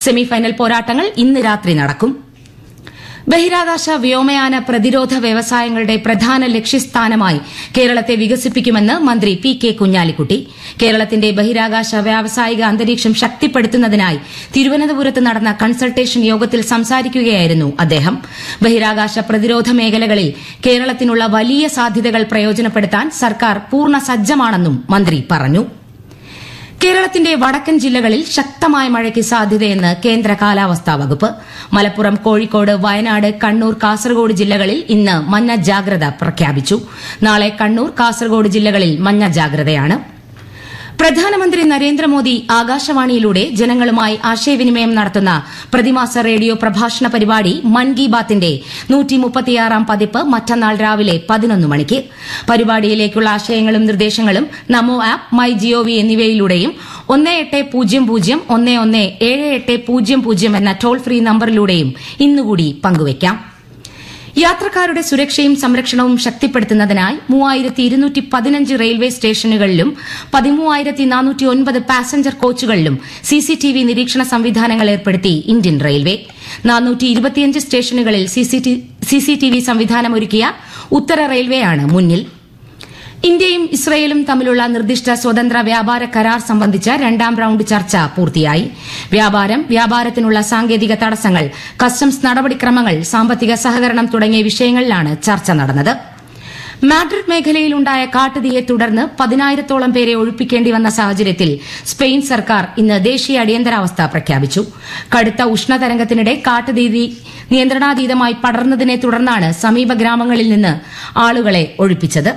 Semifinal പോരാട്ടങ്ങൾ ഇന്ന് രാത്രി നടക്കും ബഹിരാകാശ വ്യോമയാന പ്രതിരോധ വ്യവസായങ്ങളുടെ പ്രധാന ലക്ഷ്യസ്ഥാനമായി കേരളത്തെ വികസിപ്പിക്കുമെന്ന് മന്ത്രി പി കെ കുഞ്ഞാലിക്കുട്ടി കേരളത്തിന്റെ ബഹിരാകാശ വ്യാവസായിക അന്തരീക്ഷം ശക്തിപ്പെടുത്തുന്നതിനായി തിരുവനന്തപുരത്ത് നടന്ന കൺസൾട്ടേഷൻ യോഗത്തിൽ സംസാരിക്കുകയായിരുന്നു അദ്ദേഹം ബഹിരാകാശ പ്രതിരോധ മേഖലകളിൽ കേരളത്തിനുള്ള വലിയ സാധ്യതകൾ പ്രയോജനപ്പെടുത്താൻ സർക്കാർ പൂർണ്ണ സജ്ജമാണെന്നും മന്ത്രി പറഞ്ഞു കേരളത്തിന്റെ വടക്കൻ ജില്ലകളിൽ ശക്തമായ മഴയ്ക്ക് സാധ്യതയെന്ന് കേന്ദ്ര കാലാവസ്ഥാ വകുപ്പ് മലപ്പുറം കോഴിക്കോട് വയനാട് കണ്ണൂർ കാസർഗോഡ് ജില്ലകളിൽ ഇന്ന് മഞ്ഞ ജാഗ്രത പ്രഖ്യാപിച്ചു നാളെ കണ്ണൂർ കാസർഗോഡ് ജില്ലകളിൽ മഞ്ഞ ജാഗ്രതയാണ് പ്രധാനമന്ത്രി നരേന്ദ്രമോദി ആകാശവാണിയിലൂടെ ജനങ്ങളുമായി ആശയവിനിമയം നടത്തുന്ന പ്രതിമാസ റേഡിയോ പ്രഭാഷണ പരിപാടി മൻ കി ബാത്തിന്റെ പതിപ്പ് മറ്റന്നാൾ രാവിലെ പതിനൊന്ന് മണിക്ക് പരിപാടിയിലേക്കുള്ള ആശയങ്ങളും നിർദ്ദേശങ്ങളും നമോ ആപ്പ് മൈ ജിഒവി എന്നിവയിലൂടെയും ഒന്ന് എട്ട് പൂജ്യം പൂജ്യം ഒന്ന് ഒന്ന് ഏഴ് എട്ട് പൂജ്യം പൂജ്യം എന്ന ടോൾ ഫ്രീ നമ്പറിലൂടെയും ഇന്നുകൂടി പങ്കുവയ്ക്കാം യാത്രക്കാരുടെ സുരക്ഷയും സംരക്ഷണവും ശക്തിപ്പെടുത്തുന്നതിനായി മൂവായിരത്തി ഇരുന്നൂറ്റി പതിനഞ്ച് റെയിൽവേ സ്റ്റേഷനുകളിലും പതിമൂവായിരത്തി നാനൂറ്റി ഒൻപത് പാസഞ്ചർ കോച്ചുകളിലും സിസിടിവി നിരീക്ഷണ സംവിധാനങ്ങൾ ഏർപ്പെടുത്തി ഇന്ത്യൻ റെയിൽവേ നാനൂറ്റി ഇരുപത്തിയഞ്ച് സ്റ്റേഷനുകളിൽ സിസിടിവി സംവിധാനമൊരുക്കിയ ഉത്തര റെയിൽവേയാണ് മുന്നിൽ ഇന്ത്യയും ഇസ്രയേലും തമ്മിലുള്ള നിർദ്ദിഷ്ട സ്വതന്ത്ര വ്യാപാര കരാർ സംബന്ധിച്ച രണ്ടാം റൌണ്ട് ചർച്ച പൂർത്തിയായി വ്യാപാരം വ്യാപാരത്തിനുള്ള സാങ്കേതിക തടസ്സങ്ങൾ കസ്റ്റംസ് നടപടിക്രമങ്ങൾ സാമ്പത്തിക സഹകരണം തുടങ്ങിയ വിഷയങ്ങളിലാണ് ചർച്ച നടന്നത് മാഡ്രിഡ് മേഖലയിലുണ്ടായ കാട്ടുതീയെ തുടർന്ന് പതിനായിരത്തോളം പേരെ ഒഴിപ്പിക്കേണ്ടി വന്ന സാഹചര്യത്തിൽ സ്പെയിൻ സർക്കാർ ഇന്ന് ദേശീയ അടിയന്തരാവസ്ഥ പ്രഖ്യാപിച്ചു കടുത്ത ഉഷ്ണതരംഗത്തിനിടെ കാട്ടുതീ നിയന്ത്രണാതീതമായി പടർന്നതിനെ തുടർന്നാണ് സമീപ ഗ്രാമങ്ങളിൽ നിന്ന് ആളുകളെ ഒഴിപ്പിച്ചത്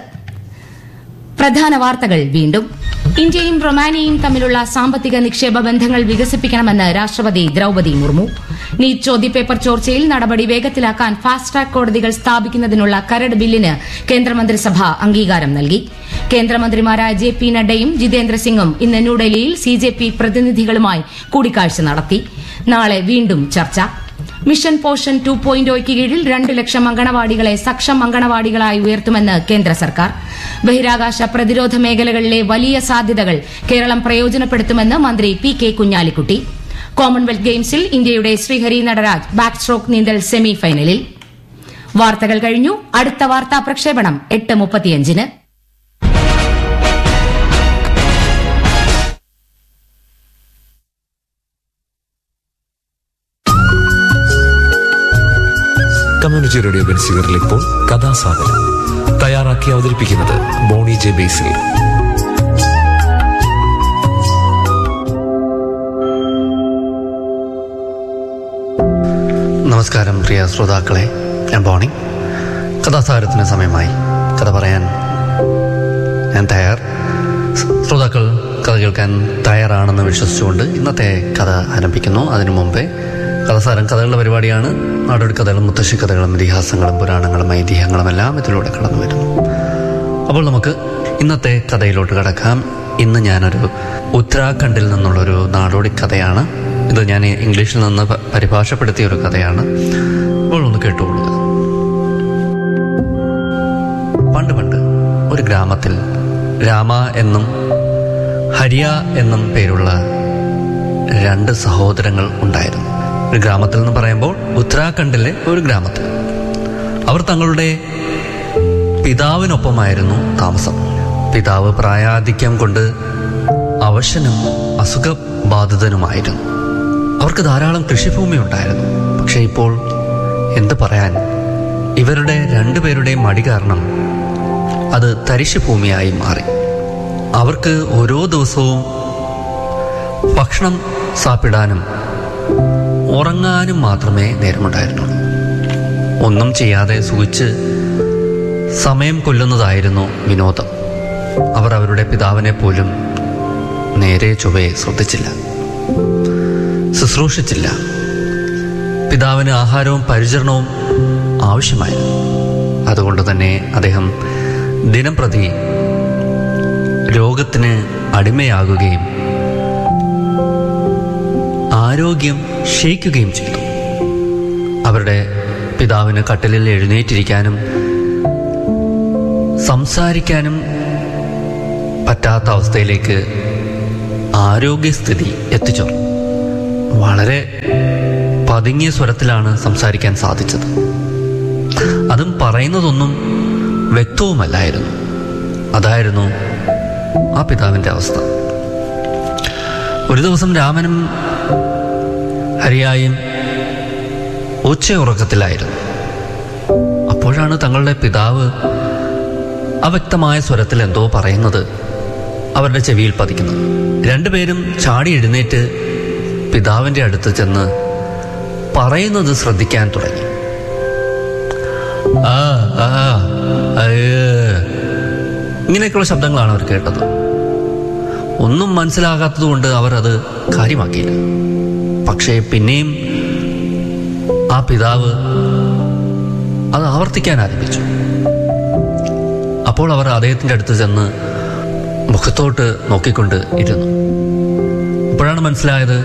പ്രധാന വാർത്തകൾ വീണ്ടും ഇന്ത്യയും റൊമാനിയയും തമ്മിലുള്ള സാമ്പത്തിക നിക്ഷേപ ബന്ധങ്ങൾ വികസിപ്പിക്കണമെന്ന് രാഷ്ട്രപതി ദ്രൌപതി മുർമു നീറ്റ് ചോദ്യപേപ്പർ ചോർച്ചയിൽ നടപടി വേഗത്തിലാക്കാൻ ഫാസ്റ്റ് ട്രാക്ക് കോടതികൾ സ്ഥാപിക്കുന്നതിനുള്ള കരട് ബില്ലിന് കേന്ദ്രമന്ത്രിസഭ അംഗീകാരം നൽകി കേന്ദ്രമന്ത്രിമാരായ ജെ പി നഡ്ഡയും ജിതേന്ദ്ര സിംഗും ഇന്ന് ന്യൂഡൽഹിയിൽ സി ജെ പി പ്രതിനിധികളുമായി കൂടിക്കാഴ്ച നടത്തി നാളെ വീണ്ടും ചർച്ച മിഷൻ പോഷൻ ടു പോയിന്റ് കീഴിൽ രണ്ട് ലക്ഷം അങ്കണവാടികളെ സക്ഷം അങ്കണവാടികളായി ഉയർത്തുമെന്ന് കേന്ദ്ര സർക്കാർ ബഹിരാകാശ പ്രതിരോധ മേഖലകളിലെ വലിയ സാധ്യതകൾ കേരളം പ്രയോജനപ്പെടുത്തുമെന്ന് മന്ത്രി പി കെ കുഞ്ഞാലിക്കുട്ടി കോമൺവെൽത്ത് ഗെയിംസിൽ ഇന്ത്യയുടെ ശ്രീഹരി നടരാജ് ബാക്ക് സ്ട്രോക്ക് നീന്തൽ സെമി ഫൈനലിൽ വാർത്തകൾ കഴിഞ്ഞു അടുത്ത വാർത്താ പ്രക്ഷേപണം എട്ട് മുപ്പത്തിയഞ്ചിന് കമ്മ്യൂണിറ്റി റേഡിയോ ബെൻസിവറിൽ ഇപ്പോൾ കഥാസാഗരം തയ്യാറാക്കി അവതരിപ്പിക്കുന്നത് ബോണി ജെ ബേസിൽ നമസ്കാരം പ്രിയ ശ്രോതാക്കളെ ഞാൻ ബോണി കഥാസാരത്തിന് സമയമായി കഥ പറയാൻ ഞാൻ തയ്യാർ ശ്രോതാക്കൾ കഥ കേൾക്കാൻ തയ്യാറാണെന്ന് വിശ്വസിച്ചുകൊണ്ട് ഇന്നത്തെ കഥ ആരംഭിക്കുന്നു അതിനു മുമ്പേ കഥാസാരം കഥകളുടെ പരിപാടിയാണ് നാടോടി കഥകളും മുത്തശ്ശി കഥകളും ഇതിഹാസങ്ങളും പുരാണങ്ങളും ഐതിഹ്യങ്ങളും എല്ലാം ഇതിലൂടെ കടന്നു വരുന്നു അപ്പോൾ നമുക്ക് ഇന്നത്തെ കഥയിലോട്ട് കടക്കാം ഇന്ന് ഞാനൊരു ഉത്തരാഖണ്ഡിൽ നിന്നുള്ളൊരു നാടോടി കഥയാണ് ഇത് ഞാൻ ഇംഗ്ലീഷിൽ നിന്ന് പ- പരിഭാഷപ്പെടുത്തിയ ഒരു കഥയാണ് അപ്പോൾ ഒന്ന് കേട്ടുകൊള്ളുക പണ്ട് പണ്ട് ഒരു ഗ്രാമത്തിൽ രാമ എന്നും ഹരിയ എന്നും പേരുള്ള രണ്ട് സഹോദരങ്ങൾ ഉണ്ടായിരുന്നു ഒരു ഗ്രാമത്തിൽ എന്ന് പറയുമ്പോൾ ഉത്തരാഖണ്ഡിലെ ഒരു ഗ്രാമത്തിൽ അവർ തങ്ങളുടെ പിതാവിനൊപ്പമായിരുന്നു താമസം പിതാവ് പ്രായാധിക്യം കൊണ്ട് അവശനും അസുഖബാധിതനുമായിരുന്നു അവർക്ക് ധാരാളം കൃഷിഭൂമി ഉണ്ടായിരുന്നു പക്ഷെ ഇപ്പോൾ എന്ത് പറയാൻ ഇവരുടെ രണ്ടുപേരുടെയും മടി കാരണം അത് തരിശു ഭൂമിയായി മാറി അവർക്ക് ഓരോ ദിവസവും ഭക്ഷണം സാപ്പിടാനും ഉറങ്ങാനും മാത്രമേ നേരമുണ്ടായിരുന്നുള്ളൂ ഒന്നും ചെയ്യാതെ സൂചിച്ച് സമയം കൊല്ലുന്നതായിരുന്നു വിനോദം അവർ അവരുടെ പിതാവിനെ പോലും നേരെ ചൊവ്വയെ ശ്രദ്ധിച്ചില്ല ശുശ്രൂഷിച്ചില്ല പിതാവിന് ആഹാരവും പരിചരണവും ആവശ്യമായിരുന്നു അതുകൊണ്ട് തന്നെ അദ്ദേഹം ദിനം പ്രതി രോഗത്തിന് അടിമയാകുകയും ആരോഗ്യം ക്ഷയിക്കുകയും ചെയ്തു അവരുടെ പിതാവിന് കട്ടിലിൽ എഴുന്നേറ്റിരിക്കാനും സംസാരിക്കാനും പറ്റാത്ത അവസ്ഥയിലേക്ക് ആരോഗ്യസ്ഥിതി എത്തിച്ചേർന്നു വളരെ പതുങ്ങിയ സ്വരത്തിലാണ് സംസാരിക്കാൻ സാധിച്ചത് അതും പറയുന്നതൊന്നും വ്യക്തവുമല്ലായിരുന്നു അതായിരുന്നു ആ പിതാവിൻ്റെ അവസ്ഥ ഒരു ദിവസം രാമനും ഹരിയായും ഉച്ചയുറക്കത്തിലായിരുന്നു അപ്പോഴാണ് തങ്ങളുടെ പിതാവ് അവ്യക്തമായ സ്വരത്തിൽ എന്തോ പറയുന്നത് അവരുടെ ചെവിയിൽ പതിക്കുന്നത് രണ്ടുപേരും ചാടി എഴുന്നേറ്റ് പിതാവിൻ്റെ അടുത്ത് ചെന്ന് പറയുന്നത് ശ്രദ്ധിക്കാൻ തുടങ്ങി ആ ആ അയ്യേ. ഇങ്ങനെയൊക്കെയുള്ള ശബ്ദങ്ങളാണ് അവർ കേട്ടത് ഒന്നും മനസ്സിലാകാത്തതുകൊണ്ട് അവർ അത് കാര്യമാക്കിയില്ല പക്ഷേ പിന്നെയും ആ പിതാവ് അത് ആവർത്തിക്കാൻ ആരംഭിച്ചു അപ്പോൾ അവർ അദ്ദേഹത്തിൻ്റെ അടുത്ത് ചെന്ന് മുഖത്തോട്ട് നോക്കിക്കൊണ്ട് ഇരുന്നു അപ്പോഴാണ് മനസ്സിലായത്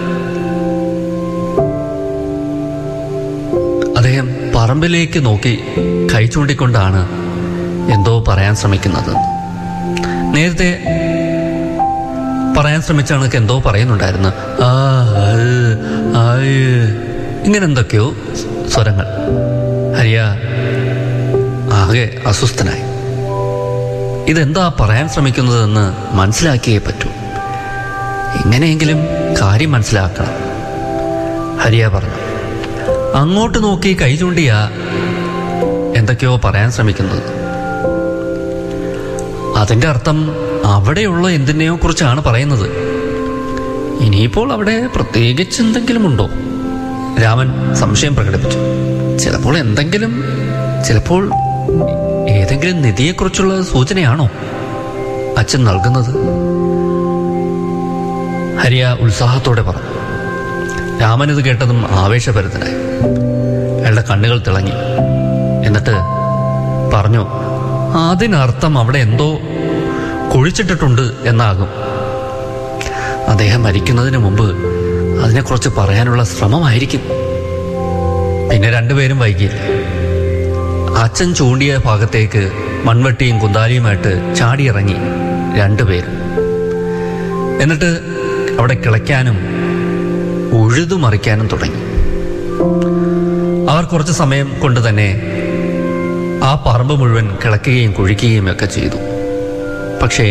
അദ്ദേഹം പറമ്പിലേക്ക് നോക്കി കൈ ചൂണ്ടിക്കൊണ്ടാണ് എന്തോ പറയാൻ ശ്രമിക്കുന്നത് നേരത്തെ പറയാൻ ശ്രമിച്ച കണക്ക് എന്തോ പറയുന്നുണ്ടായിരുന്നു ആ അത്, ആയ്. ഇങ്ങനെ എന്തൊക്കെയോ സ്വരങ്ങൾ ഹരിയ ആകെ അസ്വസ്ഥനായി ഇതെന്താ പറയാൻ ശ്രമിക്കുന്നതെന്ന് മനസ്സിലാക്കിയേ പറ്റൂ എങ്ങനെയെങ്കിലും കാര്യം മനസ്സിലാക്കണം ഹരിയ പറഞ്ഞു അങ്ങോട്ട് നോക്കി കൈ ചൂണ്ടിയ എന്തൊക്കെയോ പറയാൻ ശ്രമിക്കുന്നത് അതിന്റെ അർത്ഥം അവിടെയുള്ള എന്തിനെയോ കുറിച്ചാണ് പറയുന്നത് ഇനിയിപ്പോൾ അവിടെ പ്രത്യേകിച്ച് എന്തെങ്കിലും ഉണ്ടോ രാമൻ സംശയം പ്രകടിപ്പിച്ചു ചിലപ്പോൾ എന്തെങ്കിലും ചിലപ്പോൾ ഏതെങ്കിലും നിധിയെക്കുറിച്ചുള്ള സൂചനയാണോ അച്ഛൻ നൽകുന്നത് ഹരിയ ഉത്സാഹത്തോടെ പറഞ്ഞു രാമൻ ഇത് കേട്ടതും ആവേശഭരിതനായി അയാളുടെ കണ്ണുകൾ തിളങ്ങി എന്നിട്ട് പറഞ്ഞു അതിനർത്ഥം അവിടെ എന്തോ കുഴിച്ചിട്ടിട്ടുണ്ട് എന്നാകും അദ്ദേഹം മരിക്കുന്നതിന് മുമ്പ് അതിനെക്കുറിച്ച് പറയാനുള്ള ശ്രമമായിരിക്കും പിന്നെ രണ്ടുപേരും വൈകിയില്ല അച്ഛൻ ചൂണ്ടിയ ഭാഗത്തേക്ക് മൺവെട്ടിയും കുന്താലിയുമായിട്ട് ചാടിയിറങ്ങി രണ്ടുപേരും എന്നിട്ട് അവിടെ കിളയ്ക്കാനും ഉഴുതുമറിക്കാനും തുടങ്ങി അവർ കുറച്ച് സമയം കൊണ്ട് തന്നെ ആ പറമ്പ് മുഴുവൻ കിളക്കുകയും കുഴിക്കുകയും ഒക്കെ ചെയ്തു പക്ഷേ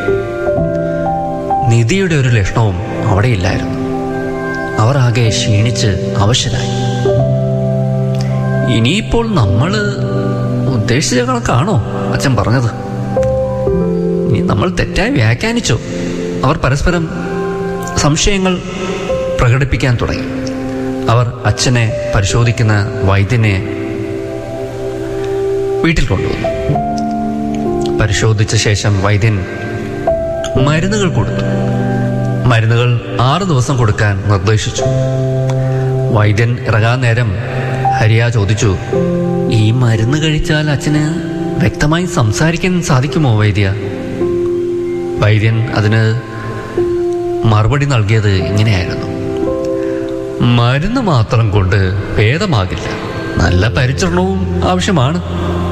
നിധിയുടെ ഒരു ലക്ഷണവും അവിടെയില്ലായിരുന്നു അവർ ആകെ ക്ഷീണിച്ച് അവശരായി ഇനിയിപ്പോൾ നമ്മൾ ഉദ്ദേശിച്ച കണക്കാണോ അച്ഛൻ പറഞ്ഞത് ഇനി നമ്മൾ തെറ്റായി വ്യാഖ്യാനിച്ചോ അവർ പരസ്പരം സംശയങ്ങൾ പ്രകടിപ്പിക്കാൻ തുടങ്ങി അവർ അച്ഛനെ പരിശോധിക്കുന്ന വൈദ്യനെ വീട്ടിൽ കൊണ്ടുവന്നു പരിശോധിച്ച ശേഷം വൈദ്യൻ മരുന്നുകൾ കൊടുത്തു മരുന്നുകൾ ആറ് ദിവസം കൊടുക്കാൻ നിർദ്ദേശിച്ചു വൈദ്യൻ ഇറങ്ങാൻ നേരം ഹരിയ ചോദിച്ചു ഈ മരുന്ന് കഴിച്ചാൽ അച്ഛന് വ്യക്തമായി സംസാരിക്കാൻ സാധിക്കുമോ വൈദ്യ വൈദ്യൻ അതിന് മറുപടി നൽകിയത് ഇങ്ങനെയായിരുന്നു മരുന്ന് മാത്രം കൊണ്ട് ഭേദമാകില്ല നല്ല പരിചരണവും ആവശ്യമാണ്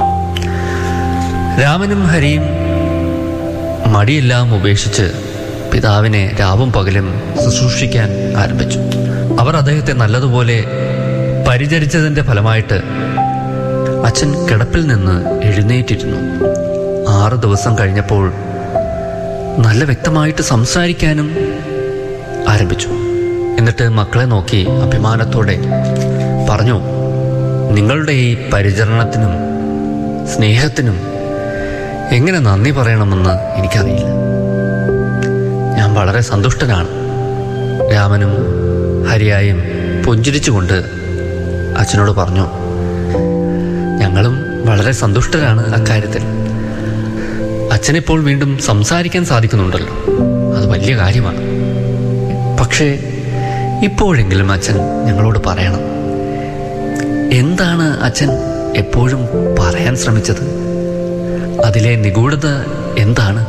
രാമനും ഹരിയും മടിയെല്ലാം ഉപേക്ഷിച്ച് പിതാവിനെ രാവും പകലും ശുശ്രൂഷിക്കാൻ ആരംഭിച്ചു അവർ അദ്ദേഹത്തെ നല്ലതുപോലെ പരിചരിച്ചതിന്റെ ഫലമായിട്ട് അച്ഛൻ കിടപ്പിൽ നിന്ന് എഴുന്നേറ്റിരുന്നു ആറ് ദിവസം കഴിഞ്ഞപ്പോൾ നല്ല വ്യക്തമായിട്ട് സംസാരിക്കാനും ആരംഭിച്ചു എന്നിട്ട് മക്കളെ നോക്കി അഭിമാനത്തോടെ പറഞ്ഞു നിങ്ങളുടെ ഈ പരിചരണത്തിനും സ്നേഹത്തിനും എങ്ങനെ നന്ദി പറയണമെന്ന് എനിക്കറിയില്ല ഞാൻ വളരെ സന്തുഷ്ടനാണ് രാമനും ഹരിയായും പുഞ്ചിരിച്ചുകൊണ്ട് അച്ഛനോട് പറഞ്ഞു ഞങ്ങളും വളരെ സന്തുഷ്ടരാണ് അക്കാര്യത്തിൽ അച്ഛനിപ്പോൾ വീണ്ടും സംസാരിക്കാൻ സാധിക്കുന്നുണ്ടല്ലോ അത് വലിയ കാര്യമാണ് പക്ഷേ ഇപ്പോഴെങ്കിലും അച്ഛൻ ഞങ്ങളോട് പറയണം എന്താണ് അച്ഛൻ എപ്പോഴും പറയാൻ ശ്രമിച്ചത് അതിലെ നിഗൂഢത എന്താണ്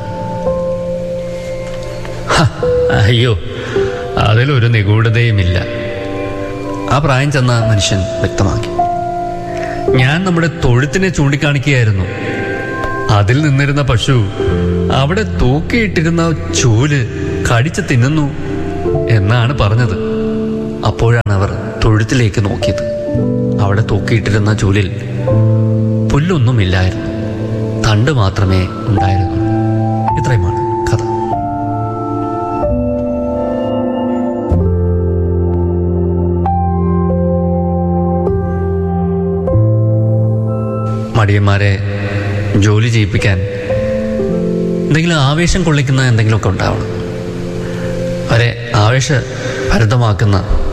ഹ, അയ്യോ അതിലൊരു നിഗൂഢതയുമില്ല ആ പ്രായം ചെന്ന മനുഷ്യൻ വ്യക്തമാക്കി ഞാൻ നമ്മുടെ തൊഴുത്തിനെ ചൂണ്ടിക്കാണിക്കുകയായിരുന്നു അതിൽ നിന്നിരുന്ന പശു അവിടെ തൂക്കിയിട്ടിരുന്ന ചൂല് കടിച്ചു തിന്നുന്നു എന്നാണ് പറഞ്ഞത് അപ്പോഴാണ് അവർ തൊഴുത്തിലേക്ക് നോക്കിയത് അവിടെ തൂക്കിയിട്ടിരുന്ന ചൂലിൽ പുല്ലൊന്നുമില്ലായിരുന്നു തണ്ട് മാത്രമേ ഉണ്ടായിരുന്നുള്ളൂ ഇത്രയുമാണ് കഥ മടിയന്മാരെ ജോലി ചെയ്യിപ്പിക്കാൻ എന്തെങ്കിലും ആവേശം കൊള്ളിക്കുന്ന എന്തെങ്കിലുമൊക്കെ ഉണ്ടാവണം അവരെ ആവേശഭരിതമാക്കുന്ന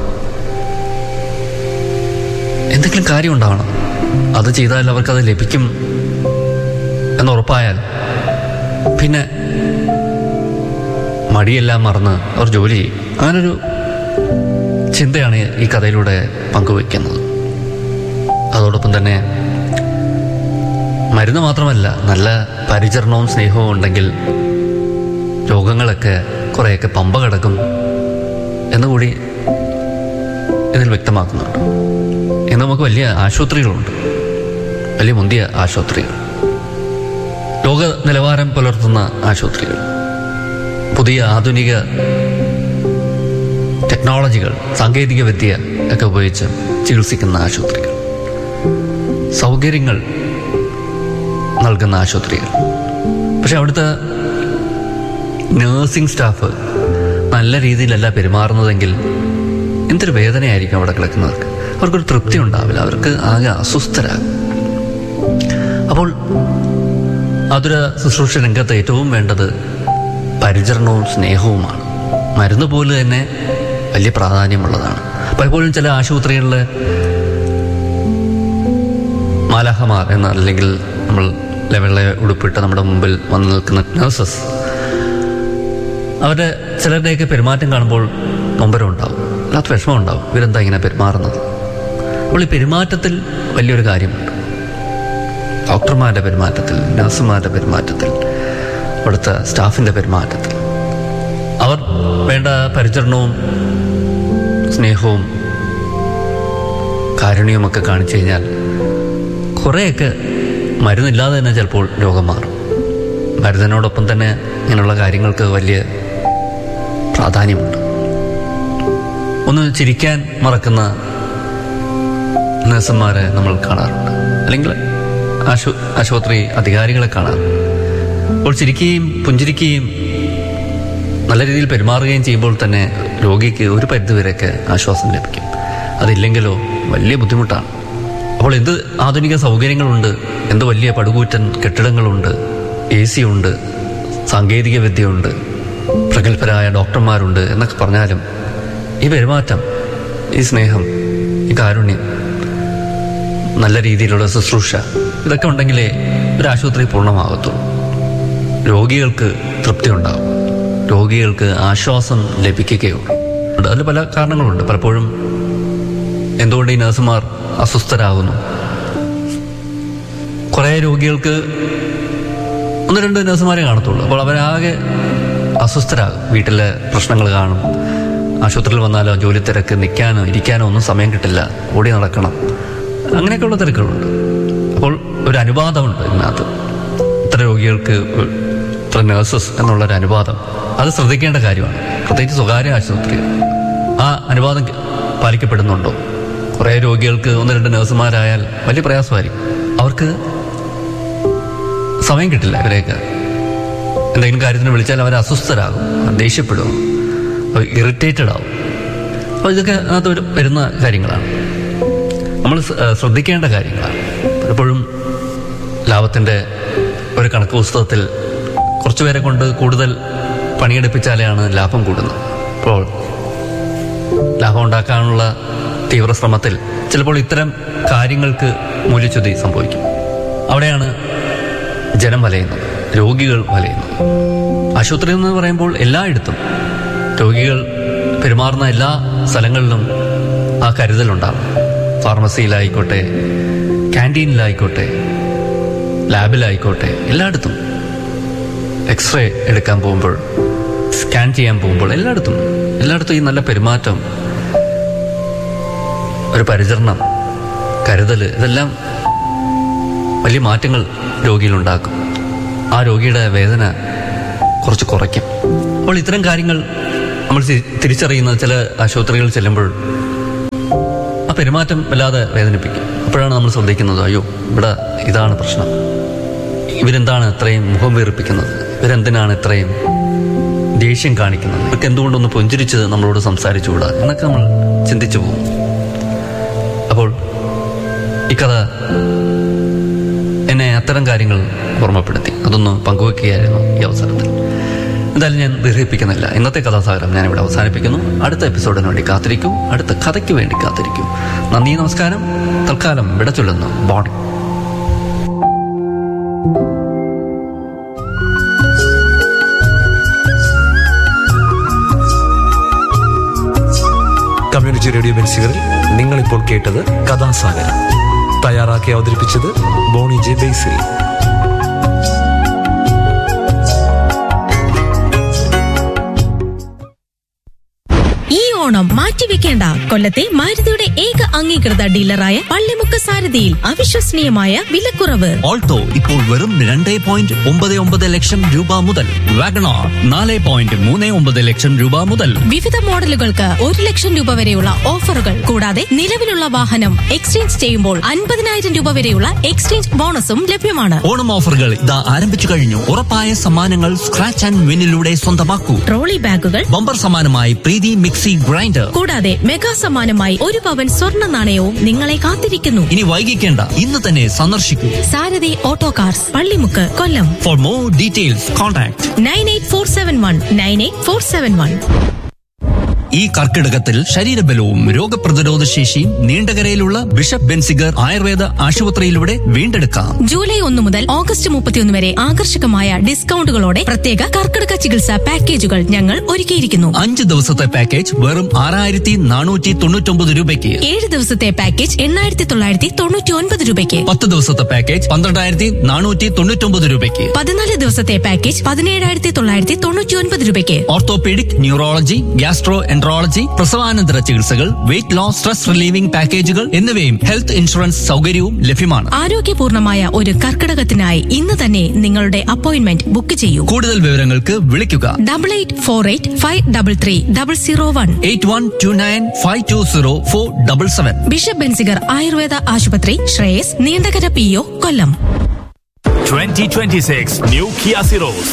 എന്തെങ്കിലും കാര്യം ഉണ്ടാവണം അത് ചെയ്താൽ അവർക്കത് ലഭിക്കും എന്നുറപ്പായാൽ പിന്നെ മടിയെല്ലാം മറന്ന് അവർ ജോലി ചെയ്യും അങ്ങനൊരു ചിന്തയാണ് ഈ കഥയിലൂടെ പങ്കുവയ്ക്കുന്നത് അതോടൊപ്പം തന്നെ മരുന്ന് മാത്രമല്ല നല്ല പരിചരണവും സ്നേഹവും ഉണ്ടെങ്കിൽ രോഗങ്ങളൊക്കെ കുറേയൊക്കെ പമ്പ കിടക്കും എന്നുകൂടി ഇതിൽ വ്യക്തമാക്കുന്നുണ്ട് ഇന്ന് നമുക്ക് വലിയ ആശുപത്രികളുണ്ട് വലിയ മുന്തിയ ആശുപത്രികൾ ലോക നിലവാരം പുലർത്തുന്ന ആശുപത്രികൾ പുതിയ ആധുനിക ടെക്നോളജികൾ സാങ്കേതിക വിദ്യ ഒക്കെ ഉപയോഗിച്ച് ചികിത്സിക്കുന്ന ആശുപത്രികൾ സൗകര്യങ്ങൾ നൽകുന്ന ആശുപത്രികൾ പക്ഷെ അവിടുത്തെ നേഴ്സിംഗ് സ്റ്റാഫ് നല്ല രീതിയിലല്ല പെരുമാറുന്നതെങ്കിൽ എന്തൊരു വേദനയായിരിക്കും അവിടെ കിടക്കുന്നവർക്ക് അവർക്കൊരു തൃപ്തി ഉണ്ടാവില്ല അവർക്ക് ആകെ അസ്വസ്ഥരാകും അപ്പോൾ അതൊരു ശുശ്രൂഷ രംഗത്ത് ഏറ്റവും വേണ്ടത് പരിചരണവും സ്നേഹവുമാണ് മരുന്ന് പോലെ തന്നെ വലിയ പ്രാധാന്യമുള്ളതാണ് പലപ്പോഴും ചില ആശുപത്രികളിൽ മാലാഹമാർ എന്ന അല്ലെങ്കിൽ നമ്മൾ ലെവലിലെ ഉടുപ്പിട്ട് നമ്മുടെ മുമ്പിൽ വന്നു നിൽക്കുന്ന നഴ്സസ് അവരുടെ ചിലരുടെയൊക്കെ പെരുമാറ്റം കാണുമ്പോൾ നൊമ്പരം ഉണ്ടാവും അല്ലാത്ത വിഷമം ഉണ്ടാവും ഇവരെന്താ ഇങ്ങനെ പെരുമാറുന്നത് അപ്പോൾ ഈ പെരുമാറ്റത്തിൽ വലിയൊരു കാര്യമുണ്ട് ഡോക്ടർമാരുടെ പെരുമാറ്റത്തിൽ നഴ്സുമാരുടെ പെരുമാറ്റത്തിൽ അവിടുത്തെ സ്റ്റാഫിൻ്റെ പെരുമാറ്റത്തിൽ അവർ വേണ്ട പരിചരണവും സ്നേഹവും കാരുണ്യവുമൊക്കെ കാണിച്ചു കഴിഞ്ഞാൽ കുറേയൊക്കെ മരുന്നില്ലാതെ തന്നെ ചിലപ്പോൾ രോഗം മാറും മരുന്നിനോടൊപ്പം തന്നെ ഇങ്ങനെയുള്ള കാര്യങ്ങൾക്ക് വലിയ പ്രാധാന്യമുണ്ട് ഒന്ന് ചിരിക്കാൻ മറക്കുന്ന നഴ്സുമാരെ നമ്മൾ കാണാറുണ്ട് അല്ലെങ്കിൽ ആശു ആശുപത്രി അധികാരികളെ കാണാറുണ്ട് അപ്പോൾ ചിരിക്കുകയും പുഞ്ചിരിക്കുകയും നല്ല രീതിയിൽ പെരുമാറുകയും ചെയ്യുമ്പോൾ തന്നെ രോഗിക്ക് ഒരു പരിധിവരെയൊക്കെ ആശ്വാസം ലഭിക്കും അതില്ലെങ്കിലോ വലിയ ബുദ്ധിമുട്ടാണ് അപ്പോൾ എന്ത് ആധുനിക സൗകര്യങ്ങളുണ്ട് എന്ത് വലിയ പടുകൂറ്റൻ കെട്ടിടങ്ങളുണ്ട് എ സി ഉണ്ട് സാങ്കേതിക വിദ്യയുണ്ട് പ്രഗത്ഭരായ ഡോക്ടർമാരുണ്ട് എന്നൊക്കെ പറഞ്ഞാലും ഈ പെരുമാറ്റം ഈ സ്നേഹം ഈ കാരുണ്യം നല്ല രീതിയിലുള്ള ശുശ്രൂഷ ഇതൊക്കെ ഉണ്ടെങ്കിലേ ഒരു ആശുപത്രി പൂർണ്ണമാകത്തുള്ളൂ രോഗികൾക്ക് തൃപ്തി ഉണ്ടാകും രോഗികൾക്ക് ആശ്വാസം ലഭിക്കുകയുള്ളൂ അതിൽ പല കാരണങ്ങളുണ്ട് പലപ്പോഴും എന്തുകൊണ്ട് ഈ നഴ്സുമാർ അസ്വസ്ഥരാകുന്നു കുറേ രോഗികൾക്ക് ഒന്ന് രണ്ട് നഴ്സുമാരെ കാണത്തുള്ളൂ അപ്പോൾ അവരാകെ അസ്വസ്ഥരാകും വീട്ടിലെ പ്രശ്നങ്ങൾ കാണും ആശുപത്രിയിൽ വന്നാലോ ജോലി തിരക്ക് നിൽക്കാനോ ഇരിക്കാനോ ഒന്നും സമയം കിട്ടില്ല ഓടി നടക്കണം അങ്ങനെയൊക്കെയുള്ള തിരക്കുകളുണ്ട് അപ്പോൾ ഒരു അനുവാദമുണ്ട് ഇതിനകത്ത് ഇത്ര രോഗികൾക്ക് ഇത്ര നഴ്സസ് എന്നുള്ളൊരു അനുവാദം അത് ശ്രദ്ധിക്കേണ്ട കാര്യമാണ് പ്രത്യേകിച്ച് സ്വകാര്യ ആശുപത്രി ആ അനുവാദം പാലിക്കപ്പെടുന്നുണ്ടോ കുറേ രോഗികൾക്ക് ഒന്ന് രണ്ട് നഴ്സുമാരായാൽ വലിയ പ്രയാസമായിരിക്കും അവർക്ക് സമയം കിട്ടില്ല ഇവരെയൊക്കെ എന്തെങ്കിലും കാര്യത്തിന് വിളിച്ചാൽ അവർ അസ്വസ്ഥരാകും ദേഷ്യപ്പെടും ഇറിറ്റേറ്റഡ് ആവും അപ്പോൾ ഇതൊക്കെ അതിനകത്ത് ഒരു വരുന്ന കാര്യങ്ങളാണ് നമ്മൾ ശ്രദ്ധിക്കേണ്ട കാര്യങ്ങളാണ് പലപ്പോഴും ലാഭത്തിൻ്റെ ഒരു കണക്ക് പുസ്തകത്തിൽ കുറച്ചു പേരെ കൊണ്ട് കൂടുതൽ പണിയെടുപ്പിച്ചാലെയാണ് ലാഭം കൂടുന്നത് അപ്പോൾ ലാഭം ഉണ്ടാക്കാനുള്ള തീവ്ര ശ്രമത്തിൽ ചിലപ്പോൾ ഇത്തരം കാര്യങ്ങൾക്ക് മൂല്യച്യുതി സംഭവിക്കും അവിടെയാണ് ജനം വലയുന്നത് രോഗികൾ വലയുന്നത് ആശുപത്രി എന്ന് പറയുമ്പോൾ എല്ലായിടത്തും രോഗികൾ പെരുമാറുന്ന എല്ലാ സ്ഥലങ്ങളിലും ആ കരുതലുണ്ടാകും ഫാർമസിയിലായിക്കോട്ടെ ക്യാൻറ്റീനിലായിക്കോട്ടെ ലാബിലായിക്കോട്ടെ എല്ലായിടത്തും എക്സ്റേ എടുക്കാൻ പോകുമ്പോൾ സ്കാൻ ചെയ്യാൻ പോകുമ്പോൾ എല്ലായിടത്തും എല്ലായിടത്തും ഈ നല്ല പെരുമാറ്റം ഒരു പരിചരണം കരുതൽ ഇതെല്ലാം വലിയ മാറ്റങ്ങൾ രോഗിയിലുണ്ടാക്കും ആ രോഗിയുടെ വേദന കുറച്ച് കുറയ്ക്കും അപ്പോൾ ഇത്തരം കാര്യങ്ങൾ നമ്മൾ തിരിച്ചറിയുന്ന ചില ആശുപത്രികളിൽ ചെല്ലുമ്പോൾ പെരുമാറ്റം വല്ലാതെ വേദനിപ്പിക്കും അപ്പോഴാണ് നമ്മൾ ശ്രദ്ധിക്കുന്നത് അയ്യോ ഇവിടെ ഇതാണ് പ്രശ്നം ഇവരെന്താണ് ഇത്രയും മുഖം വീർപ്പിക്കുന്നത് ഇവരെന്തിനാണ് ഇത്രയും ദേഷ്യം കാണിക്കുന്നത് ഇവർക്ക് എന്തുകൊണ്ടൊന്ന് പുഞ്ചിരിച്ച് നമ്മളോട് സംസാരിച്ചുകൂടാ എന്നൊക്കെ നമ്മൾ ചിന്തിച്ചു പോകും അപ്പോൾ ഈ കഥ എന്നെ അത്തരം കാര്യങ്ങൾ ഓർമ്മപ്പെടുത്തി അതൊന്ന് പങ്കുവെക്കുകയായിരുന്നു ഈ അവസരത്തിൽ എന്തായാലും ഞാൻ ദീർഘിപ്പിക്കുന്നില്ല ഇന്നത്തെ കഥാസാഗരം ഞാനിവിടെ അവസാനിപ്പിക്കുന്നു അടുത്ത എപ്പിസോഡിന് വേണ്ടി കാത്തിരിക്കൂ അടുത്ത കഥയ്ക്ക് വേണ്ടി കാത്തിരിക്കൂ നന്ദി നമസ്കാരം തൽക്കാലം വിട ചൊല്ലുന്നു ബോണി കമ്മ്യൂണിറ്റി റേഡിയോ ബെൻസികളിൽ നിങ്ങളിപ്പോൾ കേട്ടത് കഥാസാഗരം തയ്യാറാക്കി അവതരിപ്പിച്ചത് ബോണി ജെ ബേസിൽ ഈ ഓണം മാറ്റിവെക്കേണ്ട കൊല്ലത്തെ മാരുതിയുടെ ഏക അംഗീകൃത ഡീലറായ പള്ളിമുക്ക് സാരഥിയിൽ അവിശ്വസനീയമായ വിലക്കുറവ് ഓൾട്ടോ ഇപ്പോൾ വെറും രണ്ട് പോയിന്റ് ഒമ്പത് ഒമ്പത് ലക്ഷം രൂപ മുതൽ വാഗണോർ നാല് പോയിന്റ് മൂന്ന് ഒമ്പത് ലക്ഷം രൂപ മുതൽ വിവിധ മോഡലുകൾക്ക് ഒരു ലക്ഷം രൂപ വരെയുള്ള ഓഫറുകൾ കൂടാതെ നിലവിലുള്ള വാഹനം എക്സ്ചേഞ്ച് ചെയ്യുമ്പോൾ അൻപതിനായിരം രൂപ വരെയുള്ള എക്സ്ചേഞ്ച് ബോണസും ലഭ്യമാണ് ഓണം ഓഫറുകൾ ഇതാ ആരംഭിച്ചു കഴിഞ്ഞു ഉറപ്പായ സമ്മാനങ്ങൾ സ്ക്രാച്ച് ആൻഡ് വിന്നിലൂടെ സ്വന്തമാക്കൂ ട്രോളി ബാഗുകൾ ബമ്പർ സമ്മാനമായി പ്രീതി മിക്സി ഗ്രൈൻഡർ കൂടാതെ മെഗാ സമ്മാനമായി ഒരു പവൻ സ്വർണ്ണ നാണയവും നിങ്ങളെ കാത്തിരിക്കുന്നു ഇനി വൈകിക്കേണ്ട ഇന്ന് തന്നെ സന്ദർശിക്കൂ Sarathi auto cars Pallimukku Kollam for more details contact nine eight four seven one nine eight four seven one ഈ കർക്കിടകത്തിൽ ശരീരബലവും രോഗപ്രതിരോധ ശേഷിയും നീണ്ടകരയിലുള്ള ബിഷപ്പ് ബെൻസിഗർ ആയുർവേദ ആശുപത്രിയിലൂടെ വീണ്ടെടുക്കാം ജൂലൈ ഒന്ന് മുതൽ ഓഗസ്റ്റ് മുപ്പത്തിയൊന്ന് വരെ ആകർഷകമായ ഡിസ്കൗണ്ടുകളോടെ പ്രത്യേക കർക്കിടക ചികിത്സാ പാക്കേജുകൾ ഞങ്ങൾ ഒരുക്കിയിരിക്കുന്നു അഞ്ച് ദിവസത്തെ പാക്കേജ് വെറും ആറായിരത്തി നാനൂറ്റി തൊണ്ണൂറ്റൊമ്പത് രൂപയ്ക്ക് ഏഴ് ദിവസത്തെ പാക്കേജ് എണ്ണായിരത്തി തൊള്ളായിരത്തി തൊണ്ണൂറ്റി ഒൻപത് രൂപയ്ക്ക് പത്ത് ദിവസത്തെ പാക്കേജ് പന്ത്രണ്ടായിരത്തി നാനൂറ്റി തൊണ്ണൂറ്റൊമ്പത് രൂപയ്ക്ക് പതിനാല് ദിവസത്തെ പാക്കേജ് പതിനേഴായിരത്തി തൊള്ളായിരത്തി തൊണ്ണൂറ്റി ഒൻപത് രൂപയ്ക്ക് ഓർത്തോപീഡിക് ന്യൂറോളജി ഗ്യാസ്ട്രോ എൻട്രോളജി പ്രസവാനന്തര ചികിത്സകൾ വെയിറ്റ് ലോസ് സ്ട്രെസ് റിലീവിംഗ് പാക്കേജുകൾ എന്നിവയും ഹെൽത്ത് ഇൻഷുറൻസ് സൗകര്യവും ലഭ്യമാണ് ആരോഗ്യപൂർണമായ ഒരു കർക്കിടകത്തിനായി ഇന്ന് തന്നെ നിങ്ങളുടെ അപ്പോയിന്റ്മെന്റ് ബുക്ക് ചെയ്യൂ കൂടുതൽ വിവരങ്ങൾക്ക് വിളിക്കുക double eight four eight five double three double zero one eight one two nine five two zero four double seven Bishop Benziger Ayurveda ആശുപത്രി Shreyas Neendakara P O Kollam 2026 New Kia Ceros